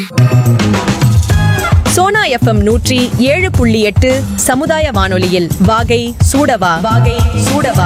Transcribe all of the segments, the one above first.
Sona FM நூற்றி ஏழு புள்ளி எட்டு சமுதாய வானொலியில் வாகை சூடவா வாகை சூடவா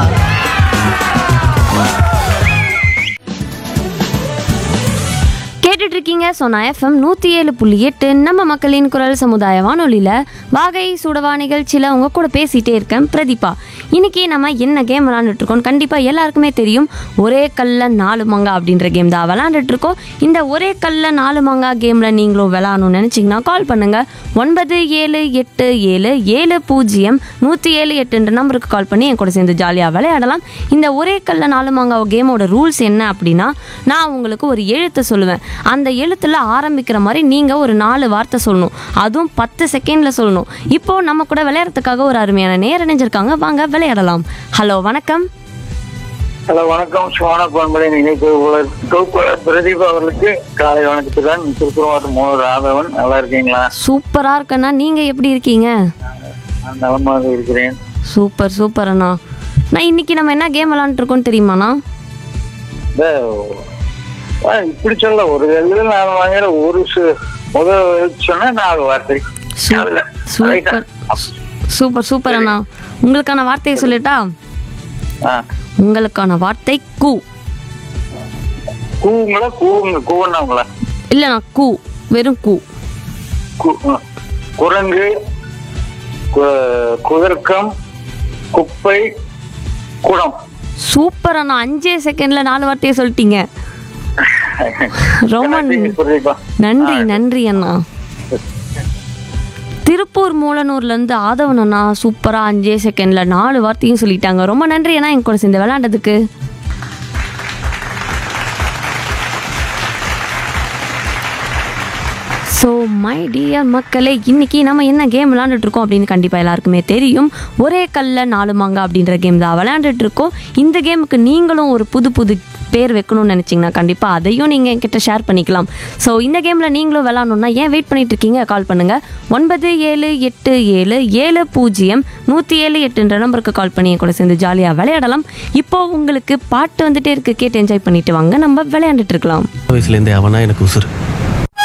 கேட்டுட்டு இருக்கீங்க சோனா எஃப்எம் நூற்றி ஏழு புள்ளி எட்டு நம்ம மக்களின் குரல் சமுதாய வானொலியில் வாகை சுடவா நிகழ்ச்சியில் உங்க கூட பேசிகிட்டே இருக்கேன் பிரதீபா இன்னைக்கு நம்ம என்ன கேம் விளாண்டுட்டு இருக்கோம் கண்டிப்பாக எல்லாருக்குமே தெரியும் ஒரே கல்ல நாலு மங்கா அப்படின்ற கேம் தான் விளாண்டுட்டு இருக்கோம் இந்த ஒரே கல்ல நாலு மங்கா கேமில் நீங்களும் விளாடணும்னு நினச்சிங்கன்னா கால் பண்ணுங்க ஒன்பது ஏழு எட்டு ஏழு ஏழு பூஜ்ஜியம் நூற்றி ஏழு எட்டுன்ற நம்பருக்கு கால் பண்ணி என் கூட சேர்ந்து ஜாலியாக விளையாடலாம் இந்த ஒரே கல்ல நாலு மங்கா கேமோட ரூல்ஸ் என்ன அப்படின்னா நான் உங்களுக்கு ஒரு எழுத்தை சொல்லுவேன் அந்த எழுத்துல ஆரம்பிக்கிற மாதிரி நீங்கள் ஒரு நாலு வார்த்தை சொல்லணும் அதுவும் பத்து செகண்டில் சொல்லணும் இப்போ நம்ம கூட விளையாடுறதுக்காக ஒரு அருமையான நேரம் இணைஞ்சிருக்காங்க வாங்க விளையாடலாம் ஹலோ வணக்கம் ஹலோ வணக்கம் சோனா பண்பலை நினைப்பு தொகுப்பாளர் பிரதீப் அவர்களுக்கு காலை வணக்கத்துடன் திருப்பூர் மாவட்டம் மோகன் ராதவன் நல்லா இருக்கீங்களா சூப்பராக இருக்கண்ணா நீங்கள் எப்படி இருக்கீங்க நான் நலமாக இருக்கிறேன் சூப்பர் சூப்பர் அண்ணா நான் இன்னைக்கு நம்ம என்ன கேம் விளாண்டுருக்கோம் தெரியுமாண்ணா இந்த ஆ, இப்படி சொல்ல ஒரு எழுத நான் வாங்குற ஒரு சு- முதல் எழுத்து சொன்னா நாலு வார்த்தை சூ- அதுல. சூப்பர் சூப்பர் சூப்பர் அண்ணா உங்களுக்கான வார்த்தையை சொல்லட்டா ஆ, உங்களுக்கான வார்த்தை கூ கூவுங்களா கூவுங்க கூவனவங்களா இல்லைண்ணா கூ வெறும் கூ கு- ஆ. குரங்கு கு- குதர்க்கம் குப்பை குடம் சூப்பர் அண்ணா அஞ்சே செகண்ட்ல நாலு வார்த்தையை சொல்லிட்டீங்க ரொம்ப நன்றி, பிரதீபா நன்றி நன்றி அண்ணா திருப்பூர் மூலனூர்லேருந்து ஆதவன் அண்ணா சூப்பராக அஞ்சே செகண்டில் நாலு வார்த்தையும் சொல்லிட்டாங்க ரொம்ப நன்றி அண்ணா என் கூட சேர்ந்து விளையாண்டதுக்கு ஸோ மை டியர் மக்களே இன்னைக்கு நம்ம என்ன கேம் விளையாண்டுட்டு இருக்கோம் அப்படின்னு கண்டிப்பாக எல்லாருக்குமே தெரியும் ஒரே கல்ல நாலு மாங்க அப்படின்ற கேம் தான் விளையாண்டுட்டு இருக்கோம் இந்த கேமுக்கு நீங்களும் ஒரு புது புது பேர் வைக்கணும்னு நினச்சிங்கன்னா கண்டிப்பாக அதையும் நீங்கள் என்கிட்ட ஷேர் பண்ணிக்கலாம் ஸோ இந்த கேமில் நீங்களும் விளாட்ணுன்னா ஏன் வெயிட் பண்ணிட்டு இருக்கீங்க கால் பண்ணுங்கள் ஒன்பது ஏழு எட்டு ஏழு ஏழு பூஜ்ஜியம் நூற்றி ஏழு எட்டுன்ற நம்பருக்கு கால் பண்ணி என் கூட சேர்ந்து ஜாலியாக விளையாடலாம் இப்போ உங்களுக்கு பாட்டு வந்துட்டே இருக்கு கேட்டு என்ஜாய் பண்ணிட்டு வாங்க நம்ம விளையாண்டுட்டு இருக்கலாம் வயசுலேருந்தே அவனா எனக்கு உசுறு